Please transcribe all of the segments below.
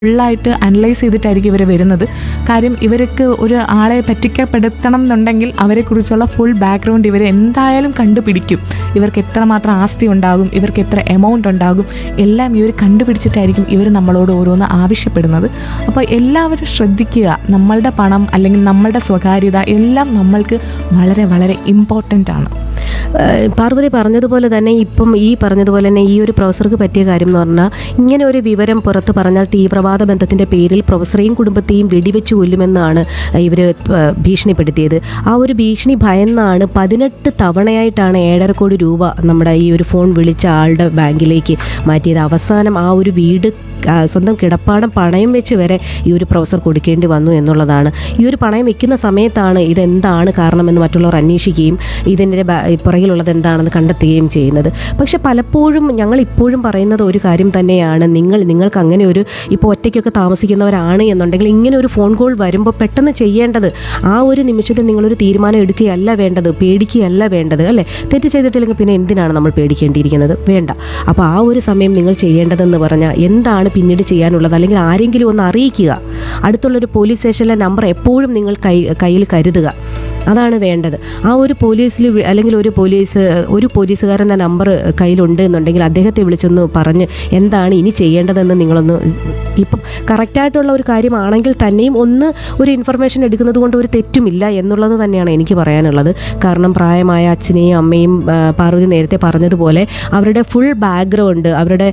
ഫുള്ളായിട്ട് അനലൈസ് ചെയ്തിട്ടായിരിക്കും ഇവർ വരുന്നത് കാര്യം ഇവർക്ക് ഒരു ആളെ പറ്റിക്കപ്പെടുത്തണം എന്നുണ്ടെങ്കിൽ അവരെക്കുറിച്ചുള്ള ഫുൾ ബാക്ക്ഗ്രൗണ്ട് ഇവർ എന്തായാലും കണ്ടുപിടിക്കും ഇവർക്ക് എത്രമാത്രം ആസ്തി ഉണ്ടാകും ഇവർക്ക് എത്ര എമൗണ്ട് ഉണ്ടാകും എല്ലാം ഇവർ കണ്ടുപിടിച്ചിട്ടായിരിക്കും ഇവർ നമ്മളോട് ഓരോന്ന് ആവശ്യപ്പെടുന്നത് അപ്പോൾ എല്ലാവരും ശ്രദ്ധിക്കുക നമ്മളുടെ പണം അല്ലെങ്കിൽ നമ്മളുടെ സ്വകാര്യത എല്ലാം നമ്മൾക്ക് വളരെ വളരെ ഇമ്പോർട്ടൻ്റ് ആണ് ഏഹ് പാർവതി പറഞ്ഞതുപോലെ തന്നെ ഇപ്പം ഈ പറഞ്ഞതുപോലെ തന്നെ ഈ ഒരു പ്രൊഫസർക്ക് പറ്റിയ കാര്യം എന്ന് പറഞ്ഞാൽ ഇങ്ങനെ ഒരു വിവരം പുറത്ത് പറഞ്ഞാൽ തീവ്രവാദ ബന്ധത്തിൻ്റെ പേരിൽ പ്രൊഫസറെയും കുടുംബത്തെയും വെടിവെച്ച് കൊല്ലുമെന്നാണ് ഇവർ ഭീഷണിപ്പെടുത്തിയത് ആ ഒരു ഭീഷണി ഭയന്നാണ് പതിനെട്ട് തവണയായിട്ടാണ് ഏഴര കോടി രൂപ നമ്മുടെ ഈ ഒരു ഫോൺ വിളിച്ച ആളുടെ ബാങ്കിലേക്ക് മാറ്റിയത് അവസാനം ആ ഒരു വീട് ആ, സ്വന്തം കിടപ്പാടം പണയം വെച്ച് വരെ ഈ ഒരു പ്രൊഫസർ കൊടുക്കേണ്ടി വന്നു എന്നുള്ളതാണ് ഈ ഒരു പണയം വെക്കുന്ന സമയത്താണ് ഇതെന്താണ് കാരണമെന്ന് മറ്റുള്ളവർ അന്വേഷിക്കുകയും ഇതിൻ്റെ ബാ- പുറകിലുള്ളത് എന്താണെന്ന് കണ്ടെത്തുകയും ചെയ്യുന്നത് പക്ഷെ പലപ്പോഴും ഞങ്ങൾ ഇപ്പോഴും പറയുന്നത് ഒരു കാര്യം തന്നെയാണ് നിങ്ങൾ നിങ്ങൾക്ക് അങ്ങനെ ഒരു ഇപ്പോൾ ഒറ്റയ്ക്കൊക്കെ താമസിക്കുന്നവരാണ് എന്നുണ്ടെങ്കിൽ ഇങ്ങനെ ഒരു ഫോൺ കോൾ വരുമ്പോൾ പെട്ടെന്ന് ചെയ്യേണ്ടത് ആ ഒരു നിമിഷത്തിൽ നിങ്ങളൊരു തീരുമാനം എടുക്കുകയല്ല വേണ്ടത് പേടിക്കുകയല്ല വേണ്ടത് അല്ലേ തെറ്റ് ചെയ്തിട്ടില്ലെങ്കിൽ പിന്നെ എന്തിനാണ് നമ്മൾ പേടിക്കേണ്ടിയിരിക്കുന്നത് വേണ്ട അപ്പോൾ ആ ഒരു സമയം നിങ്ങൾ ചെയ്യേണ്ടതെന്ന് പറഞ്ഞാൽ എന്താണ് പിന്നീട് ചെയ്യാനുള്ളത് അല്ലെങ്കിൽ ആരെങ്കിലും ഒന്ന് അറിയിക്കുക അടുത്തുള്ളൊരു പോലീസ് സ്റ്റേഷനിലെ നമ്പർ എപ്പോഴും നിങ്ങൾ കൈ കയ്യിൽ കരുതുക അതാണ് വേണ്ടത് ആ ഒരു പോലീസിൽ വി- അല്ലെങ്കിൽ ഒരു പോലീസ് ഒരു പോലീസുകാരൻ്റെ നമ്പർ കയ്യിലുണ്ട് എന്നുണ്ടെങ്കിൽ അദ്ദേഹത്തെ വിളിച്ചൊന്ന് പറഞ്ഞ് എന്താണ് ഇനി ചെയ്യേണ്ടതെന്ന് നിങ്ങളൊന്ന് ഇപ്പം കറക്റ്റായിട്ടുള്ള ഒരു കാര്യമാണെങ്കിൽ തന്നെയും ഒന്ന് ഒരു ഇൻഫർമേഷൻ എടുക്കുന്നത് കൊണ്ട് ഒരു തെറ്റുമില്ല എന്നുള്ളത് തന്നെയാണ് എനിക്ക് പറയാനുള്ളത് കാരണം പ്രായമായ അച്ഛനെയും അമ്മയും ആ, പാർവതി നേരത്തെ പറഞ്ഞതുപോലെ അവരുടെ ഫുൾ ബാക്ക്ഗ്രൗണ്ട് അവരുടെ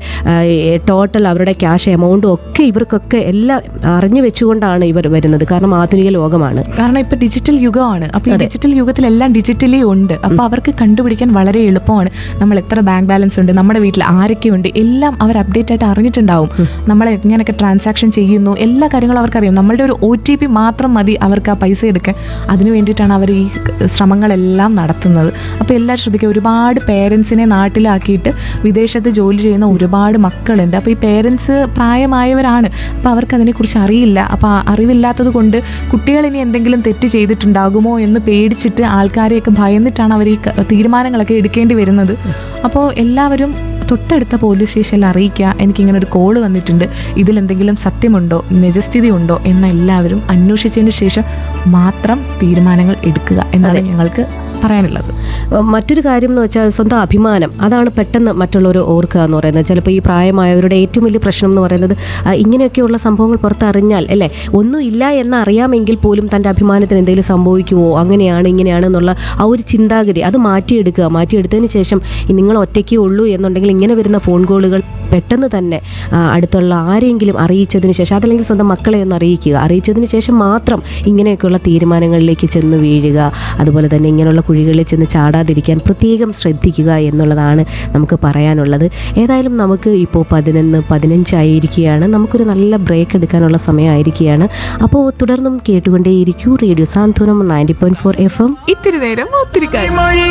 ടോട്ടൽ അവരുടെ ക്യാഷ് എമൗണ്ടും ഒക്കെ ഇവർക്കൊക്കെ എല്ലാം അറിഞ്ഞു വെച്ചുകൊണ്ടാണ് ഇവർ വരുന്നത് കാരണം ആധുനിക ലോകമാണ് കാരണം ഇപ്പൊ ഡിജിറ്റൽ യുഗമാണ് അപ്പൊ ഈ ഡിജിറ്റൽ യുഗത്തിൽ എല്ലാം ഡിജിറ്റലി ഉണ്ട് അപ്പൊ അവർക്ക് കണ്ടുപിടിക്കാൻ വളരെ എളുപ്പമാണ് നമ്മൾ എത്ര ബാങ്ക് ബാലൻസ് ഉണ്ട് നമ്മുടെ വീട്ടിൽ ആരൊക്കെ ഉണ്ട് എല്ലാം അവർ അപ്ഡേറ്റ് ആയിട്ട് അറിഞ്ഞിട്ടുണ്ടാവും നമ്മൾ എങ്ങനെയൊക്കെ ട്രാൻസാക്ഷൻ ചെയ്യുന്നു എല്ലാ കാര്യങ്ങളും അവർക്കറിയാം നമ്മളുടെ ഒരു ഒ ടി പി മാത്രം മതി അവർക്ക് ആ പൈസ എടുക്കാൻ അതിനു വേണ്ടിയിട്ടാണ് അവർ ഈ ശ്രമങ്ങളെല്ലാം നടത്തുന്നത് അപ്പോൾ എല്ലാവരും ശ്രദ്ധിക്കുക ഒരുപാട് പേരൻസിനെ നാട്ടിലാക്കിയിട്ട് വിദേശത്ത് ജോലി ചെയ്യുന്ന ഒരുപാട് മക്കളുണ്ട് അപ്പോൾ ഈ പേരൻസ് പ്രായമായവരാണ് അപ്പോൾ അവർക്ക് അതിനെക്കുറിച്ച് അറിയില്ല അപ്പോൾ ആ അറിവില്ലാത്തത് കൊണ്ട് കുട്ടികൾ ഇനി എന്തെങ്കിലും തെറ്റ് ചെയ്തിട്ടുണ്ടാകുമോ എന്ന് പേടിച്ചിട്ട് ആൾക്കാരെയൊക്കെ ഭയന്നിട്ടാണ് അവർ ഈ ക- തീരുമാനങ്ങളൊക്കെ എടുക്കേണ്ടി വരുന്നത് അപ്പോൾ എല്ലാവരും തൊട്ടടുത്ത പോലീസ് സ്റ്റേഷനിൽ അറിയിക്കുക എനിക്കിങ്ങനെ ഒരു കോള് വന്നിട്ടുണ്ട് ഇതിലെന്തെങ്കിലും സത്യമുണ്ടോ നിജസ്ഥിതി ഉണ്ടോ എന്ന് എല്ലാവരും അന്വേഷിച്ചതിന് ശേഷം മാത്രം തീരുമാനങ്ങൾ എടുക്കുക എന്നാണ് ഞങ്ങൾക്ക് പറയാനുള്ളത് മറ്റൊരു കാര്യം എന്ന് വെച്ചാൽ സ്വന്തം അഭിമാനം അതാണ് പെട്ടെന്ന് മറ്റുള്ളവർ ഓർക്കുക എന്ന് പറയുന്നത് ചിലപ്പോൾ ഈ പ്രായമായവരുടെ ഏറ്റവും വലിയ പ്രശ്നം എന്ന് പറയുന്നത് ആ, ഇങ്ങനെയൊക്കെയുള്ള സംഭവങ്ങൾ പുറത്തറിഞ്ഞാൽ അല്ലേ ഒന്നും ഇല്ല എന്ന് അറിയാമെങ്കിൽ പോലും തൻ്റെ അഭിമാനത്തിന് എന്തെങ്കിലും സംഭവിക്കുമോ അങ്ങനെയാണ് ഇങ്ങനെയാണ് എന്നുള്ള ആ ഒരു ചിന്താഗതി അത് മാറ്റിയെടുക്കുക മാറ്റിയെടുത്തതിന് ശേഷം ഈ നിങ്ങൾ ഒറ്റയ്ക്കേ ഉള്ളൂ എന്നുണ്ടെങ്കിൽ ഇങ്ങനെ വരുന്ന ഫോൺ കോളുകൾ പെട്ടെന്ന് തന്നെ ആ, അടുത്തുള്ള ആരെങ്കിലും അറിയിച്ചതിന് ശേഷം അതല്ലെങ്കിൽ സ്വന്തം മക്കളെ ഒന്ന് അറിയിക്കുക അറിയിച്ചതിന് ശേഷം മാത്രം ഇങ്ങനെയൊക്കെയുള്ള തീരുമാനങ്ങളിലേക്ക് ചെന്ന് വീഴുക അതുപോലെ തന്നെ ഇങ്ങനെയുള്ള കുഴികളിൽ ചെന്ന് ചാടാതിരിക്കാൻ പ്രത്യേകം ശ്രദ്ധിക്കുക എന്നുള്ളതാണ് നമുക്ക് പറയാനുള്ളത് ഏതായാലും നമുക്ക് ഇപ്പോൾ പതിനൊന്ന് പതിനഞ്ചായിരിക്കുകയാണ് നമുക്കൊരു നല്ല ബ്രേക്ക് എടുക്കാനുള്ള സമയമായിരിക്കുകയാണ് അപ്പോൾ തുടർന്നും കേട്ടുകൊണ്ടേയിരിക്കൂ radio Santhwanam ninety point four F M ഇത്തിരി നേരം ഒത്തിരി കാര്യം